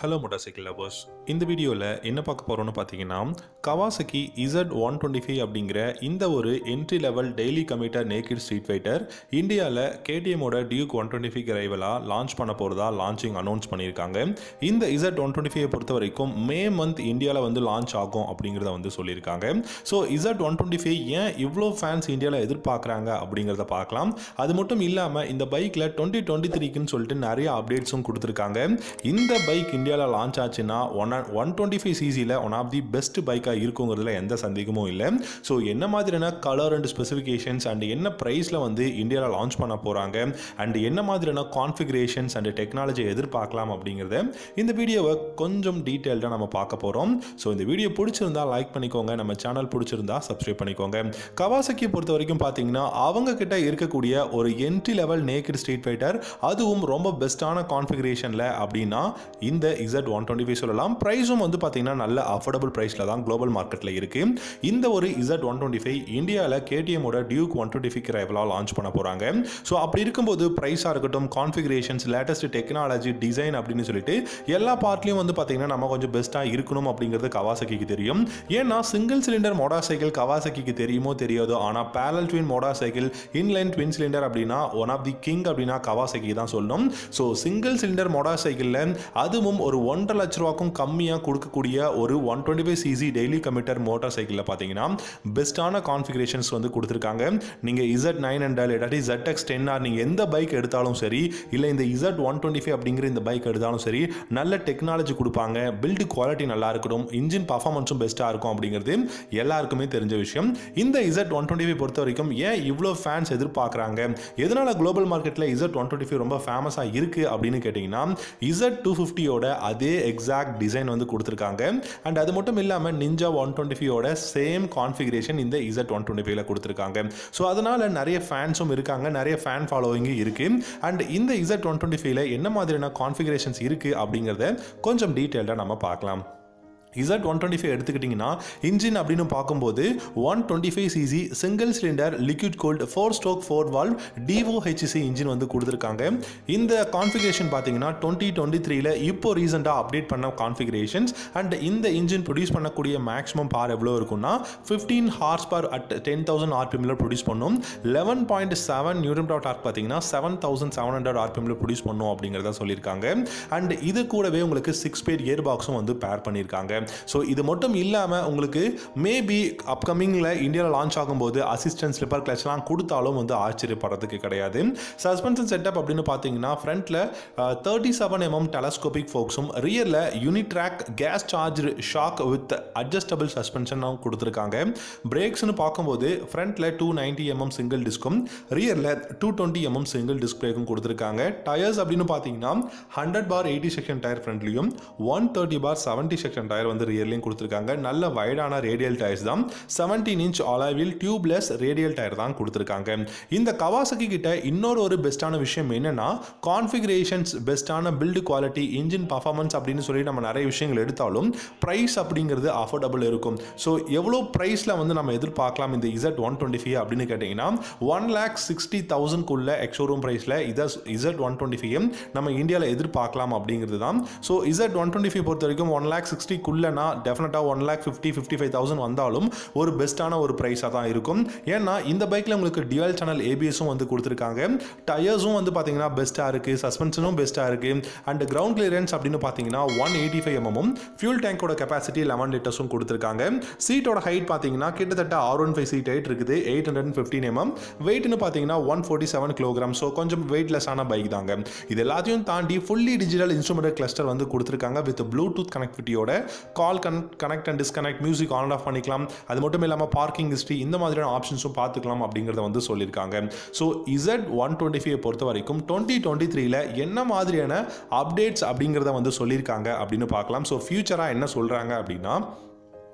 hello motor cycle lovers இந்த வீடியோவில் என்ன பார்க்க போகிறோம்னு பார்த்தீங்கன்னா Kawasaki Z one twenty five அப்படிங்கிற இந்த ஒரு entry level daily commuter naked street fighter இந்தியாவில் கேடிஎம்மோட டியூக் ஒன் டுவெண்ட்டி ஃபைவ் ரைவலாக லான்ச் பண்ண போகிறதா லான்ச்சிங் அனௌன்ஸ் பண்ணியிருக்காங்க இந்த இசட் ஒன் டுவெண்ட்டி ஃபைவ் பொறுத்த வரைக்கும் மே மந்த் இந்தியாவில் வந்து லான்ச் ஆகும் அப்படிங்கிறத வந்து சொல்லியிருக்காங்க so Z one twenty five ஏன் இவ்வளோ ஃபேன்ஸ் இந்தியாவில் எதிர்பார்க்குறாங்க அப்படிங்கிறத பார்க்கலாம் அது மட்டும் இல்லாமல் இந்த பைக்கில் டுவெண்ட்டி டுவெண்ட்டி த்ரீக்குன்னு சொல்லிட்டு நிறைய அப்டேட்ஸும் கொடுத்துருக்காங்க இந்த பைக் இந்தியாவில் லான்ச் ஆச்சுன்னா ஒன் ஒன் டுவெண்ட்டி ஃபைவ் சிசியில் ஒன் ஆஃப் தி பெஸ்ட் பைக்காக இருக்குங்கிறதுல எந்த சந்தேகமும் இல்லை ஸோ என்ன மாதிரியான கலர் அண்ட் ஸ்பெசிஃபிகேஷன்ஸ் அண்ட் என்ன ப்ரைஸில் வந்து இந்தியாவில் லான்ச் பண்ண போகிறாங்க அண்ட் என்ன மாதிரியான கான்ஃபிகரேஷன்ஸ் அண்ட் டெக்னாலஜி எதிர்பார்க்கலாம் அப்படிங்கிறத இந்த வீடியோவை கொஞ்சம் டீட்டெயில்டாக நம்ம பார்க்க போகிறோம் ஸோ இந்த வீடியோ பிடிச்சிருந்தா லைக் பண்ணிக்கோங்க நம்ம சேனல் பிடிச்சிருந்தா சப்ஸ்கிரைப் பண்ணிக்கோங்க கவாசக்கி பொறுத்த வரைக்கும் பார்த்தீங்கன்னா அவங்க கிட்ட இருக்கக்கூடிய ஒரு entry level naked street fighter அதுவும் ரொம்ப பெஸ்ட்டான கான்ஃபிகரேஷனில் அப்படின்னா இந்த இசட் ஒன் டுவெண்ட்டி ஃபைவ் சொல்லலாம் ப்ரைஸும் வந்து பார்த்தீங்கன்னா நல்ல அஃபோர்டபுள் ப்ரைஸில் தான் குளோபல் மார்க்கெட்டில் இருக்குது இந்த ஒரு இசட் ஒன் டுவெண்ட்டி ஃபைவ் இந்தியாவில் கேடிஎம்மோட டியூக் ஒன் டுவெண்ட்டி ஃபைவ் ரைவலாக லான்ச் பண்ண போகிறாங்க ஸோ அப்படி இருக்கும்போது ப்ரைஸாக இருக்கட்டும் கான்ஃபிகரேஷன்ஸ் லேட்டஸ்ட் டெக்னாலஜி டிசைன் அப்படின்னு சொல்லிட்டு எல்லா பார்ட்லையும் வந்து பார்த்தீங்கன்னா நம்ம கொஞ்சம் பெஸ்ட்டாக இருக்கணும் அப்படிங்கிறது கவாசக்கிக்கு தெரியும் ஏன்னா சிங்கிள் சிலிண்டர் மோட்டார் சைக்கிள் கவாசக்கிக்கு தெரியுமோ தெரியாதோ ஆனால் parallel twin motorcycle inline twin cylinder அப்படின்னா ஒன் ஆஃப் தி கிங் அப்படின்னா கவாசக்கி தான் சொல்லணும் ஸோ சிங்கிள் சிலிண்டர் மோட்டார் சைக்கிளில் அதுவும் ஒரு ஒன்றரை லட்ச ரூபாக்கும் கம்மியாக கொடுக்கக்கூடிய ஒரு one twenty five CC daily commuter motor சைக்கிளில் பார்த்தீங்கன்னா பெஸ்ட்டான கான்ஃபிகரேஷன்ஸ் வந்து கொடுத்துருக்காங்க நீங்கள் இசட் நைன் ஹண்ட்ரட் இல்லாட்டி ZX எக்ஸ் டென் ஆர் நீங்கள் எந்த பைக் எடுத்தாலும் சரி இல்லை இந்த இசட் ஒன் டுவெண்ட்டி ஃபைவ் அப்படிங்கிற இந்த பைக் எடுத்தாலும் சரி நல்ல டெக்னாலஜி கொடுப்பாங்க பில்டு குவாலிட்டி நல்லா இருக்கட்டும் இன்ஜின் பர்ஃபார்மன்ஸும் பெஸ்ட்டாக இருக்கும் அப்படிங்கிறது எல்லாருக்குமே தெரிஞ்ச விஷயம் இந்த இசட் ஒன் டுவெண்ட்டி ஃபைவ் பொறுத்த வரைக்கும் ஏன் இவ்வளோ ஃபேன்ஸ் எதிர்பார்க்குறாங்க எதனால் குளோபல் மார்க்கெட்டில் இசட் ஒன் டுவெண்ட்டி ஃபைவ் ரொம்ப ஃபேமஸாக இருக்குது அப்படின்னு கேட்டிங்கன்னா இசட் டூ ஃபிஃப்டியோட அதே எக்ஸாக்ட் டிசைன் வந்து கொடுத்துருக்காங்க அண்ட் அது மட்டும் இல்லாமல் நிஞ்சா ஒன் டுவெண்ட்டி ஃபைவோட சேம் கான்ஃபிகரேஷன் இந்த இசட் ஒன் டுவெண்ட்டி ஃபைவ்ல கொடுத்துருக்காங்க ஸோ அதனால் நிறைய ஃபேன்ஸும் இருக்காங்க நிறைய ஃபேன் ஃபாலோவிங்கும் இருக்குது அண்ட் இந்த இசட் ஒன் டுவெண்ட்டி ஃபைவ்ல என்ன மாதிரியான கான்ஃபிகரேஷன்ஸ் இருக்குது அப்படிங்கிறத கொஞ்சம் டீட்டெயில்டாக நம்ம பார்க்கலாம் இசட் ஒன் டுவெண்ட்டி ஃபைவ் எடுத்துக்கிட்டிங்கன்னா இன்ஜின் அப்படின்னு பார்க்கும்போது one twenty five CC single cylinder liquid cooled four stroke four valve DOHC engine வந்து கொடுத்துருக்காங்க இந்த கான்ஃபிகரேஷன் பார்த்தீங்கன்னா டுவெண்ட்டி டுவெண்ட்டி த்ரீல இப்போ ரீசெண்டாக அப்டேட் பண்ண கான்ஃபிகரேஷன்ஸ் அண்ட் இந்த இன்ஜின் ப்ரொடியூஸ் பண்ணக்கூடிய மேக்ஸிமம் பார் எவ்வளோ இருக்கும்னா fifteen horse power at ten thousand ஆர்பிஎம்ல ப்ரொடியூஸ் பண்ணும் eleven point seven newton torque பார்த்தீங்கன்னா செவன் தௌசண்ட் செவன் ஹண்ட்ரட் ஆர்பிஎம்ல ப்ரொடியூஸ் பண்ணும் அப்படிங்கிறத சொல்லியிருக்காங்க அண்ட் இது கூடவே உங்களுக்கு சிக்ஸ் பேர் இயர் பாக்ஸும் வந்து பேர் பண்ணியிருக்காங்க ஸோ இது மட்டும் இல்லாமல் உங்களுக்கு மேபி அப்கமிங்கில் இந்தியாவில் லான்ச் ஆகும்போது அசிஸ்டன்ட் ஸ்லிப்பர் கிளச்லாம் கொடுத்தாலும் வந்து ஆச்சரியப்படுறதுக்கு கிடையாது சஸ்பென்ஷன் செட்டப் அப்படின்னு பார்த்தீங்கன்னா ஃப்ரண்ட்டில் தேர்ட்டி செவன் எம்எம் டெலஸ்கோபிக் ஃபோக்ஸும் ரியரில் Unitrak gas charge shock with adjustable சஸ்பென்ஷனும் கொடுத்துருக்காங்க பிரேக்ஸ்னு பார்க்கும்போது ஃப்ரண்ட்டில் டூ நைன்ட்டி எம்எம் சிங்கிள் டிஸ்க்கும் ரியரில் two twenty MM single disc பிரேக்கும் கொடுத்துருக்காங்க டயர்ஸ் அப்படின்னு பார்த்தீங்கன்னா hundred by eighty section tyre ஃப்ரண்ட்லையும் one thirty by seventy section tyre வந்து ரியர்லையும் கொடுத்துருக்காங்க நல்ல வைடான ரேடியல் டயர்ஸ் தான் செவன்டீன் இன்ச் அலாவில் டியூப்லெஸ் ரேடியல் டயர் தான் கொடுத்துருக்காங்க இந்த கவாசகி கிட்ட இன்னொரு ஒரு பெஸ்ட்டான விஷயம் என்னன்னா கான்ஃபிகரேஷன்ஸ் பெஸ்ட்டான பில்டு குவாலிட்டி இன்ஜின் பர்ஃபார்மன்ஸ் அப்படின்னு சொல்லி நம்ம நிறைய விஷயங்கள் எடுத்தாலும் ப்ரைஸ் அப்படிங்கிறது அஃபோர்டபுள் இருக்கும் ஸோ எவ்வளோ ப்ரைஸில் வந்து நம்ம எதிர்பார்க்கலாம் இந்த இசட் ஒன் டுவெண்ட்டி ஃபைவ் அப்படின்னு கேட்டிங்கன்னா ஒன் லேக் சிக்ஸ்டி தௌசண்ட்குள்ள எக்ஷோரூம் ப்ரைஸில் இதை இசட் ஒன் டுவெண்ட்டி ஃபைவ் நம்ம இந்தியாவில் எதிர்பார்க்கலாம் அப்படிங்கிறது தான் so Z one twenty five பொறுத்த வரைக்கும் ஒன் லேக் சிக்ஸ்டிக்குள்ளனா டெஃபினட்டாக one lakh fifty fifty five thousand வந்தாலும் ஒரு பெஸ்ட்டான ஒரு ப்ரைஸாக தான் இருக்கும் ஏன்னா இந்த பைக்கில் உங்களுக்கு டியூவல் சேனல் ஏபிஎஸும் வந்து கொடுத்துருக்காங்க டயர்ஸும் வந்து பார்த்தீங்கன்னா பெஸ்ட்டாக இருக்குது சஸ்பென்ஷனும் பெஸ்ட்டாக இருக்குது அண்ட் கிரவுண்ட் கிளியரன்ஸ் அப்படின்னு பார்த்தீங்கன்னா one eighty five MM fuel டேங்கோட கெப்பாசிட்டி லெவன் லிட்டர்ஸும் கொடுத்துருக்காங்க சீட்டோட ஹைட் பார்த்தீங்கன்னா கிட்டத்தட்ட R one five seat height இருக்குது eight hundred and fifteen MM வெயிட்னு பார்த்தீங்கன்னா one forty seven kilogram so கொஞ்சம் வெயிட்லெஸ்ஸான பைக் தாங்க இது எல்லாத்தையும் தாண்டி ஃபுல்லி டிஜிட்டல் இன்ஸ்ட்ருமெண்ட் கிளஸ்டர் வந்து கொடுத்துருக்காங்க வித் ப்ளூடூத் கனெக்டிவிட்டியோட call can connect and disconnect music on off பண்ணிக்கலாம் அது மட்டும் இல்லாமல் பார்க்கிங் ஹிஸ்ட்ரி இந்த மாதிரியான ஆப்ஷன்ஸும் பார்த்துக்கலாம் அப்படிங்கிறத வந்து சொல்லியிருக்காங்க so Z one twenty five பொறுத்த வரைக்கும் டுவெண்ட்டி டுவெண்ட்டி த்ரீல என்ன மாதிரியான அப்டேட்ஸ் அப்படிங்கிறத வந்து சொல்லியிருக்காங்க அப்படின்னு பார்க்கலாம் ஸோ ஃபியூச்சராக என்ன சொல்கிறாங்க அப்படின்னா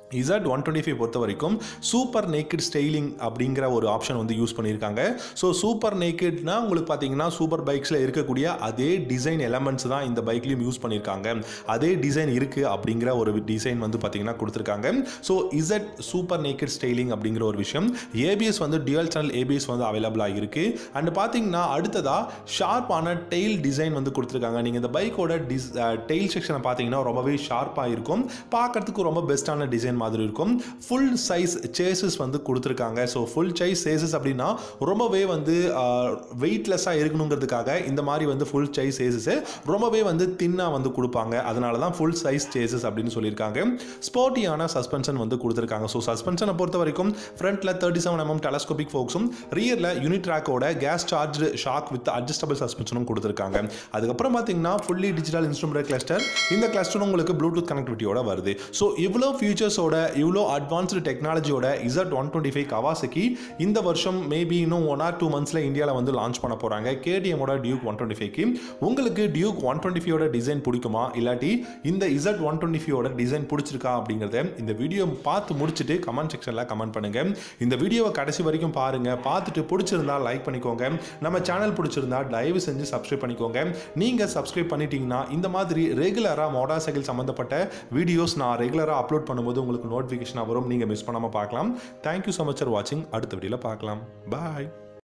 இசட் ஒன் டுவெண்ட்டி ஃபைவ் பொறுத்த வரைக்கும் சூப்பர் நேக்கட் ஸ்டைலிங் அப்படிங்கிற ஒரு ஆப்ஷன் வந்து யூஸ் பண்ணியிருக்காங்க ஸோ சூப்பர் நேக்கட்னா உங்களுக்கு பார்த்தீங்கன்னா சூப்பர் பைக்ஸில் இருக்கக்கூடிய அதே டிசைன் எலமெண்ட்ஸ் தான் இந்த பைக்லையும் யூஸ் பண்ணியிருக்காங்க அதே டிசைன் இருக்குது அப்படிங்கிற ஒரு டிசைன் வந்து பார்த்தீங்கன்னா கொடுத்துருக்காங்க so Z super naked styling அப்படிங்கிற ஒரு விஷயம் ஏபிஎஸ் வந்து டியூல் சேனல் ஏபிஎஸ் வந்து அவைலபிளாக இருக்குது அண்ட் பார்த்தீங்கன்னா அடுத்ததாக ஷார்ப்பான டெயில் டிசைன் வந்து கொடுத்துருக்காங்க நீங்கள் இந்த பைக்கோட டிஸ் டெயில் செக்ஷனை பார்த்தீங்கன்னா ரொம்பவே ஷார்ப்பாக இருக்கும் பார்க்கறதுக்கு ரொம்ப பெஸ்ட்டான டிசைன் மாதிரி இருக்கும் ஃபுல் சைஸ் சேசஸ் வந்து கொடுத்துருக்காங்க ஸோ ஃபுல் சைஸ் சேசஸ் அப்படின்னா ரொம்பவே வந்து வெயிட்லெஸ்ஸாக இருக்கணுங்கிறதுக்காக இந்த மாதிரி வந்து ஃபுல் சைஸ் சேசஸை ரொம்பவே வந்து தின்னாக வந்து கொடுப்பாங்க அதனால தான் ஃபுல் சைஸ் சேசஸ் அப்படின்னு சொல்லியிருக்காங்க ஸ்போர்ட்டியான சஸ்பென்ஷன் வந்து கொடுத்துருக்காங்க ஸோ சஸ்பென்ஷனை பொறுத்த வரைக்கும் ஃப்ரண்ட்டில் தேர்ட்டி செவன் எம்எம் டெலஸ்கோபிக் ஃபோக்ஸும் ரியரில் யூனிட் ட்ராக்கோட gas charge shock with adjustable சஸ்பென்ஷனும் கொடுத்துருக்காங்க அதுக்கப்புறம் பார்த்தீங்கன்னா ஃபுல்லி டிஜிட்டல் இன்ஸ்ட்ருமெண்ட் கிளஸ்டர் இந்த கிளஸ்டரும் உங்களுக்கு ப்ளூடூத் கனெக்டிவிட்டியோட வருது ஸோ இவ்வளோ ஃபியூச்சர்ஸோட இவ்வளோ அட்வான்ஸ்டு டெக்னாலஜியோட Z one twenty five Kawasaki இந்த வருஷம் மேபி இன்னும் ஒன் ஆர் டூ மந்த்ஸில் இந்தியாவில் வந்து லான்ச் பண்ண போகிறாங்க கேடிஎமோட டியூக் ஒன் டுவெண்ட்டி ஃபைவ்க்கு உங்களுக்கு டியூக் ஒன் டுவெண்ட்டி ஃபைவோட டிசைன் பிடிக்குமா இல்லாட்டி இந்த இசட் ஒன் டுவெண்ட்டி ஃபைவோட டிசைன் பிடிச்சிருக்கா அப்படிங்கிறத இந்த வீடியோ பார்த்து முடிச்சுட்டு கமெண்ட் செக்ஷனில் கமெண்ட் பண்ணுங்க இந்த வீடியோவை கடைசி வரைக்கும் பாருங்க பார்த்துட்டு பிடிச்சிருந்தா லைக் பண்ணிக்கோங்க நம்ம சேனல் பிடிச்சிருந்தா தயவு செஞ்சு சப்ஸ்கிரைப் பண்ணிக்கோங்க நீங்கள் சப்ஸ்கிரைப் பண்ணிட்டீங்கன்னா இந்த மாதிரி ரெகுலராக மோட்டார் சைக்கிள் சம்மந்தப்பட்ட வீடியோஸ் நான் ரெகுலராக அப்லோட் பண்ணும்போது உங்களுக்கு நோட்டிஃபிகேஷன் வரும் நீங்கள் மிஸ் பண்ணாமல் பார்க்கலாம் தேங்க்யூ ஸோ மச் ஃபார் வாட்சிங் அடுத்த வீடியோவில் பார்க்கலாம் பாய்